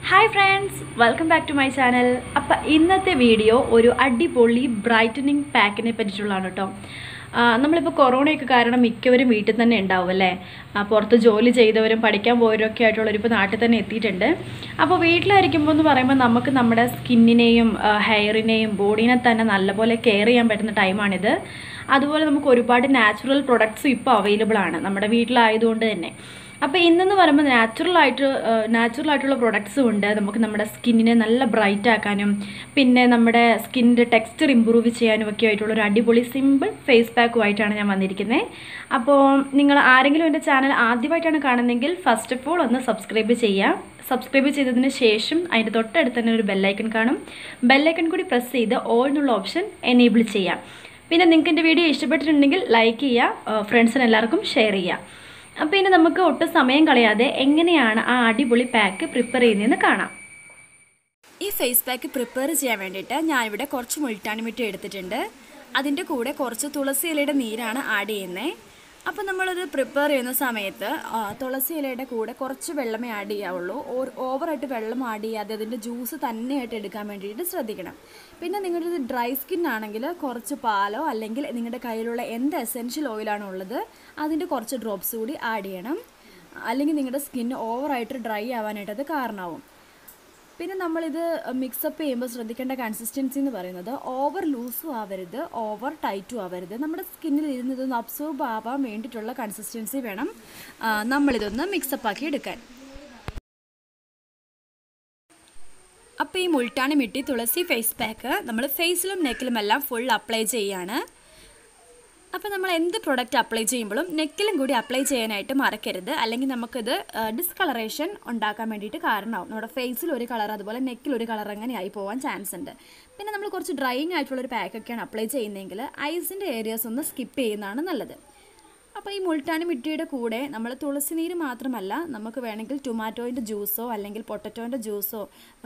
hi friends welcome back to my channel അപ്പം ഇന്നത്തെ video ഒരു അടിപൊളി ബ്രൈറ്റനിങ് പാക്കിനെ പറ്റിയിട്ടുള്ളതാണ് കേട്ടോ ആ, നമ്മളിപ്പോൾ കൊറോണയൊക്കെ കാരണം മിക്കവരും വീട്ടിൽ തന്നെ ഉണ്ടാവും അല്ലേ ആ, പുറത്ത് ജോലി ചെയ്തവരും പഠിക്കാൻ പോയവരും ഒക്കെ ആയിട്ടുള്ളവർ ഇപ്പോൾ നാട്ടിൽ തന്നെ എത്തിയിട്ടുണ്ട് അപ്പോൾ വീട്ടിലായിരിക്കുമ്പോൾ എന്ന് പറയുമ്പോൾ നമുക്ക് നമ്മുടെ സ്കിന്നിനെയും ഹെയറിനെയും ബോഡീനെ തന്നെ നല്ലപോലെ കെയർ ചെയ്യാൻ പറ്റുന്ന ടൈമാണിത് അതുപോലെ നമുക്ക് ഒരുപാട് നാച്ചുറൽ പ്രൊഡക്ട്സും ഇപ്പോൾ അവൈലബിൾ ആണ് നമ്മുടെ വീട്ടിലായതുകൊണ്ട് തന്നെ അപ്പോൾ ഇന്നെന്ന് പറയുമ്പോൾ നാച്ചുറൽ ആയിട്ട് നാച്ചുറൽ ആയിട്ടുള്ള പ്രൊഡക്ട്സും ഉണ്ട് നമുക്ക് നമ്മുടെ സ്കിന്നിനെ നല്ല ബ്രൈറ്റ് ആക്കാനും പിന്നെ നമ്മുടെ സ്കിന്നിൻ്റെ ടെക്സ്ചർ ഇമ്പ്രൂവ് ചെയ്യാനും ഒക്കെ ആയിട്ടുള്ള ഒരു അടിപൊളി സിമ്പിൾ ഫേസ് പാക്കുമായിട്ടാണ് ഞാൻ വന്നിരിക്കുന്നത് അപ്പോൾ നിങ്ങൾ ആരെങ്കിലും എൻ്റെ ചാനൽ ആദ്യമായിട്ടാണ് കാണുന്നതെങ്കിൽ ഫസ്റ്റ് ഓഫ് ഓൾ ഒന്ന് സബ്സ്ക്രൈബ് ചെയ്യുക സബ്സ്ക്രൈബ് ചെയ്തതിന് ശേഷം അതിൻ്റെ തൊട്ടടുത്ത് തന്നെ ഒരു ബെല്ലൈക്കൺ കാണും ബെല്ലൈക്കൺ കൂടി പ്രസ് ചെയ്ത് ഓൾ എന്നുള്ള ഓപ്ഷൻ എനേബിൾ ചെയ്യാം പിന്നെ നിങ്ങൾക്ക് എൻ്റെ വീഡിയോ ഇഷ്ടപ്പെട്ടിട്ടുണ്ടെങ്കിൽ ലൈക്ക് ചെയ്യുക ഫ്രണ്ട്സിന് എല്ലാവർക്കും ഷെയർ ചെയ്യുക അപ്പോൾ ഇനി നമുക്ക് ഒട്ടും സമയം കളയാതെ എങ്ങനെയാണ് ആ അടിപൊളി പാക്ക് പ്രിപ്പയർ ചെയ്യുന്നതെന്ന് കാണാം ഈ ഫേസ് പാക്ക് പ്രിപ്പയർ ചെയ്യാൻ വേണ്ടിയിട്ട് ഞാനിവിടെ കുറച്ച് മുൾട്ടാണിമിട്ടി എടുത്തിട്ടുണ്ട് അതിൻ്റെ കൂടെ കുറച്ച് തുളസി ഇലയുടെ നീരാണ് ആഡ് ചെയ്യുന്നത് അപ്പോൾ നമ്മളത് പ്രിപ്പയർ ചെയ്യുന്ന സമയത്ത് ആ, തുളസി ഇലയുടെ കൂടെ കുറച്ച് വെള്ളമേ ആഡ് ചെയ്യാവുള്ളൂ ഓർ- ഓവറായിട്ട് വെള്ളം ആഡ് ചെയ്യാതെ അതിൻ്റെ ജ്യൂസ് തന്നെയായിട്ട് എടുക്കാൻ വേണ്ടിയിട്ട് ശ്രദ്ധിക്കണം പിന്നെ നിങ്ങളുടെ ഇത് ഡ്രൈ സ്കിൻ ആണെങ്കിൽ കുറച്ച് പാലോ അല്ലെങ്കിൽ നിങ്ങളുടെ കയ്യിലുള്ള എന്ത് എസെൻഷ്യൽ ഓയിലാണോ ഉള്ളത് അതിൻ്റെ കുറച്ച് ഡ്രോപ്സ് കൂടി ആഡ് ചെയ്യണം അല്ലെങ്കിൽ നിങ്ങളുടെ സ്കിൻ ഓവറായിട്ട് ഡ്രൈ ആവാനായിട്ട് അത് കാരണമാവും പിന്നെ നമ്മളിത് മിക്സപ്പ് ചെയ്യുമ്പോൾ ശ്രദ്ധിക്കേണ്ട കൺസിസ്റ്റൻസി എന്ന് പറയുന്നത് ഓവർ ലൂസും ആവരുത് ഓവർ ടൈറ്റും ആവരുത് നമ്മുടെ സ്കിന്നിൽ ഇരുന്ന് ഇതൊന്ന് അബ്സോർബ് ആവാൻ വേണ്ടിയിട്ടുള്ള കൺസിസ്റ്റൻസി വേണം ആ, നമ്മളിതൊന്ന് മിക്സപ്പ് ആക്കി എടുക്കാൻ അപ്പോൾ ഈ മുൾട്ടാണി മിട്ടി തുളസി ഫേസ് പാക്ക് നമ്മൾ ഫേസിലും നെക്കിലും എല്ലാം ഫുൾ അപ്ലൈ ചെയ്യാണ് അപ്പോൾ നമ്മൾ എന്ത് പ്രൊഡക്റ്റ് അപ്ലൈ ചെയ്യുമ്പോഴും നെക്കിലും കൂടി അപ്ലൈ ചെയ്യാനായിട്ട് മറക്കരുത് അല്ലെങ്കിൽ നമുക്കിത് ഡിസ്കളറേഷൻ ഉണ്ടാക്കാൻ വേണ്ടിയിട്ട് കാരണമാവും നമ്മുടെ ഫേസിൽ ഒരു കളർ അതുപോലെ നെക്കിൽ ഒരു കളർ അങ്ങനെ ആയി പോകാൻ ചാൻസ് ഉണ്ട് പിന്നെ നമ്മൾ കുറച്ച് ഡ്രൈയിങ് ആയിട്ടുള്ളൊരു പാക്കൊക്കെയാണ് അപ്ലൈ ചെയ്യുന്നതെങ്കിൽ ഐസിൻ്റെ ഏരിയാസ് ഒന്ന് സ്കിപ്പ് ചെയ്യുന്നതാണ് നല്ലത് അപ്പോൾ ഈ മുൾട്ടാണി മിട്ടിയുടെ കൂടെ നമ്മൾ തുളസി നീര് മാത്രമല്ല നമുക്ക് വേണമെങ്കിൽ ടൊമാറ്റോൻ്റെ ജ്യൂസോ അല്ലെങ്കിൽ പൊട്ടറ്റോൻ്റെ ജ്യൂസോ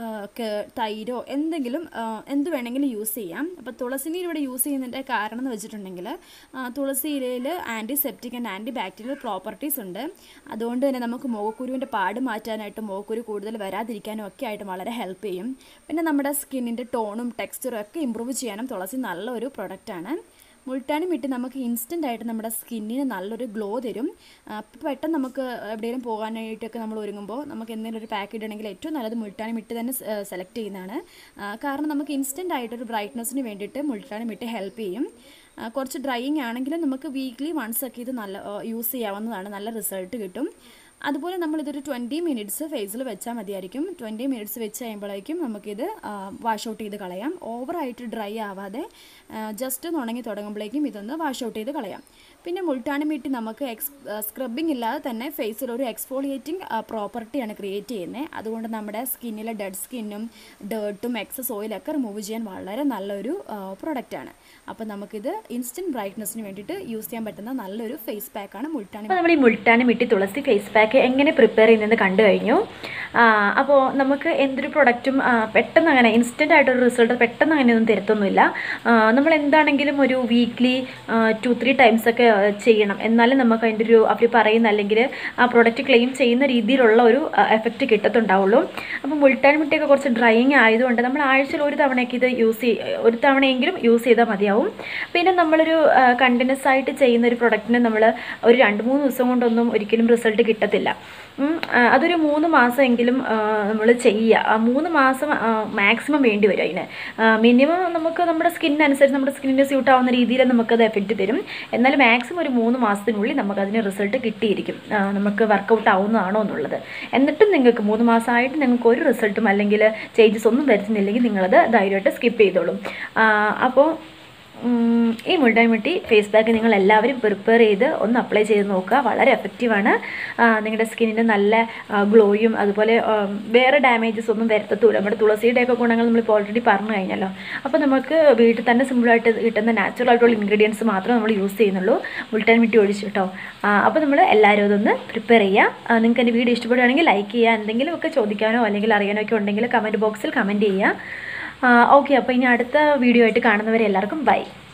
തൈരോ എന്തെങ്കിലും ആ, എന്ത് വേണമെങ്കിലും യൂസ് ചെയ്യാം അപ്പോൾ തുളസി നീര് ഇവിടെ യൂസ് ചെയ്യുന്നതിൻ്റെ കാരണം എന്ന് വെച്ചിട്ടുണ്ടെങ്കിൽ ആ, തുളസി ഇലയിൽ antiseptic and anti bacterial properties ഉണ്ട് അതുകൊണ്ട് തന്നെ നമുക്ക് മുഖക്കുരുവിൻ്റെ പാട് മാറ്റാനായിട്ടും മുഖക്കുരു കൂടുതൽ വരാതിരിക്കാനും ഒക്കെ ആയിട്ട് വളരെ ഹെൽപ്പ് ചെയ്യും പിന്നെ നമ്മുടെ സ്കിന്നിൻ്റെ ടോണും ടെക്സ്ചറും ഒക്കെ ഇമ്പ്രൂവ് ചെയ്യാനും തുളസി നല്ലൊരു പ്രൊഡക്റ്റാണ് മുൾട്ടാണി മിട്ടി നമുക്ക് ഇൻസ്റ്റൻ്റ് ആയിട്ട് നമ്മുടെ സ്കിന്നിന് നല്ലൊരു ഗ്ലോ തരും ആ, ഇപ്പം പെട്ടെന്ന് നമുക്ക് എവിടെയെങ്കിലും പോകാനായിട്ടൊക്കെ നമ്മൾ ഒരുങ്ങുമ്പോൾ നമുക്ക് എന്തെങ്കിലും ഒരു പാക്ക് ഇടണമെങ്കിൽ ഏറ്റവും നല്ലത് മുൾട്ടാണി മിട്ടി തന്നെ സെലക്ട് ചെയ്യുന്നതാണ് ആ, കാരണം നമുക്ക് ഇൻസ്റ്റൻ്റ് ആയിട്ടൊരു ബ്രൈറ്റ്നസ്സിന് വേണ്ടിയിട്ട് മുൾട്ടാണി മിട്ടി ഹെൽപ്പ് ചെയ്യും ആ, കുറച്ച് ഡ്രൈയിങ് ആണെങ്കിലും നമുക്ക് വീക്ക്ലി വൺസ് ഒക്കെ ഇത് നല്ല യൂസ് ചെയ്യാവുന്നതാണ് നല്ല റിസൾട്ട് കിട്ടും അതുപോലെ നമ്മളിതൊരു ട്വൻറ്റി മിനിറ്റ്സ് ഫേസിൽ വെച്ചാൽ മതിയായിരിക്കും ട്വൻറ്റി മിനിറ്റ്സ് വെച്ച് കഴിയുമ്പോഴേക്കും നമുക്കിത് വാഷ് ഔട്ട് ചെയ്ത് കളയാം ഓവറായിട്ട് ഡ്രൈ ആവാതെ ജസ്റ്റ് ഒന്ന് ഉണങ്ങി തുടങ്ങുമ്പോഴേക്കും ഇതൊന്ന് വാഷ് ഔട്ട് ചെയ്ത് കളയാം പിന്നെ മുൾട്ടാണി മീട്ടി നമുക്ക് എക്സ് സ്ക്രബിംഗ് ഇല്ലാതെ തന്നെ ഫേസിൽ ഒരു എക്സ്ഫോളിയേറ്റിംഗ് പ്രോപ്പർട്ടിയാണ് ക്രിയേറ്റ് ചെയ്യുന്നത് അതുകൊണ്ട് നമ്മുടെ സ്കിന്നിലെ ഡെഡ് സ്കിന്നും ഡേർട്ടും എക്സസ് ഓയിലൊക്കെ റിമൂവ് ചെയ്യാൻ വളരെ നല്ലൊരു പ്രൊഡക്റ്റാണ് അപ്പോൾ നമുക്കിത് ഇൻസ്റ്റൻറ്റ് ബ്രൈറ്റ്നസ്സിന് വേണ്ടിയിട്ട് യൂസ് ചെയ്യാൻ പറ്റുന്ന നല്ലൊരു ഫേസ് പാക്കാണ് മുൾട്ടാണി അപ്പോൾ നമ്മൾ ഈ മുൾട്ടാണി മിട്ടി തുളസി ഫേസ് പാക്ക് എങ്ങനെ പ്രിപ്പയർ ചെയ്യുന്നതെന്ന് കണ്ടു കഴിഞ്ഞു അപ്പോൾ നമുക്ക് എന്തൊരു പ്രൊഡക്റ്റും പെട്ടെന്ന് അങ്ങനെ ഇൻസ്റ്റൻ്റ് ആയിട്ടൊരു റിസൾട്ട് പെട്ടെന്ന് അങ്ങനെ ഒന്നും തരത്തൊന്നുമില്ല ആ, നമ്മൾ എന്താണെങ്കിലും ഒരു വീക്ക്ലി ടു ത്രീ ടൈംസ് ഒക്കെ ആ, ചെയ്യണം എന്നാലും നമുക്ക് അതിൻ്റെ ഒരു അവർ പറയുന്ന അല്ലെങ്കിൽ ആ പ്രൊഡക്റ്റ് ക്ലെയിം ചെയ്യുന്ന രീതിയിലുള്ള ഒരു എഫക്റ്റ് കിട്ടത്തുണ്ടാവുള്ളൂ അപ്പോൾ മുൾട്ടാൻ മുട്ടയൊക്കെ കുറച്ച് ഡ്രൈയിങ് ആയതുകൊണ്ട് നമ്മൾ ആഴ്ചയിൽ ഒരു തവണയൊക്കെ ഇത് യൂസ് ചെയ്യ ഒരു തവണയെങ്കിലും യൂസ് ചെയ്താൽ മതിയാവും പിന്നെ നമ്മളൊരു കണ്ടിന്യൂസ് ആയിട്ട് ചെയ്യുന്ന ഒരു പ്രൊഡക്റ്റിന് നമ്മൾ ഒരു രണ്ട് മൂന്ന് ദിവസം കൊണ്ടൊന്നും ഒരിക്കലും റിസൾട്ട് കിട്ടത്തില്ല ഉം, ആ, അതൊരു മൂന്ന് മാസമെങ്കിലും നമ്മൾ ചെയ്യുക ആ മൂന്ന് മാസം മാക്സിമം വേണ്ടി വരും അതിന് മിനിമം നമുക്ക് നമ്മുടെ സ്കിന്നനുസരിച്ച് നമ്മുടെ സ്കിന്നിന് സ്യൂട്ട് ആവുന്ന രീതിയിൽ നമുക്കത് എഫക്റ്റ് തരും എന്നാൽ മാക്സിമം ഒരു മൂന്ന് മാസത്തിനുള്ളിൽ നമുക്ക് അതിന് റിസൾട്ട് കിട്ടിയിരിക്കും ആ, നമുക്ക് വർക്കൗട്ട് ആവുന്നതാണോ എന്നുള്ളത് എന്നിട്ടും നിങ്ങൾക്ക് മൂന്ന് മാസമായിട്ട് നിങ്ങൾക്ക് ഒരു റിസൾട്ടും അല്ലെങ്കിൽ ചേഞ്ചസ് ഒന്നും വരുത്തുന്നില്ലെങ്കിൽ നിങ്ങളത് ധൈര്യമായിട്ട് സ്കിപ്പ് ചെയ്തോളും ആ, അപ്പോൾ ഉം, ഈ മുൾട്ടാൻ മുട്ടി ഫേസ് പാക്ക് നിങ്ങൾ എല്ലാവരും പ്രിപ്പയർ ചെയ്ത് ഒന്ന് അപ്ലൈ ചെയ്ത് നോക്കുക വളരെ എഫക്റ്റീവാണ് നിങ്ങളുടെ സ്കിന്നിന് നല്ല ഗ്ലോയും അതുപോലെ ആ, വേറെ ഡാമേജസ് ഒന്നും വരുത്തത്തുമില്ല നമ്മുടെ തുളസിയുടെയൊക്കെ ഗുണങ്ങൾ നമ്മളിപ്പോൾ ഓൾറെഡി പറഞ്ഞു കഴിഞ്ഞല്ലോ അപ്പോൾ നമുക്ക് വീട്ടിൽ തന്നെ സിമ്പിളായിട്ട് കിട്ടുന്ന നാച്ചുറൽ ആയിട്ടുള്ള ഇൻഗ്രീഡിയൻസ് മാത്രമേ നമ്മൾ യൂസ് ചെയ്യുന്നുള്ളൂ മുൾട്ടാൻ മുട്ടി ഒഴിച്ചു കേട്ടോ അപ്പോൾ നമ്മൾ എല്ലാവരും അതൊന്ന് പ്രിപ്പയർ ചെയ്യുക നിങ്ങൾക്ക് എൻ്റെ വീഡിയോ ഇഷ്ടപ്പെടുകയാണെങ്കിൽ ലൈക്ക് ചെയ്യുക എന്തെങ്കിലുമൊക്കെ ചോദിക്കാനോ അല്ലെങ്കിൽ അറിയാനോ ഒക്കെ ഉണ്ടെങ്കിൽ കമൻറ്റ് ബോക്സിൽ കമൻറ്റ് ചെയ്യുക ഓക്കെ അപ്പോൾ ഇനി അടുത്ത വീഡിയോ ആയിട്ട് കാണുന്നവരെ എല്ലാവർക്കും ബൈ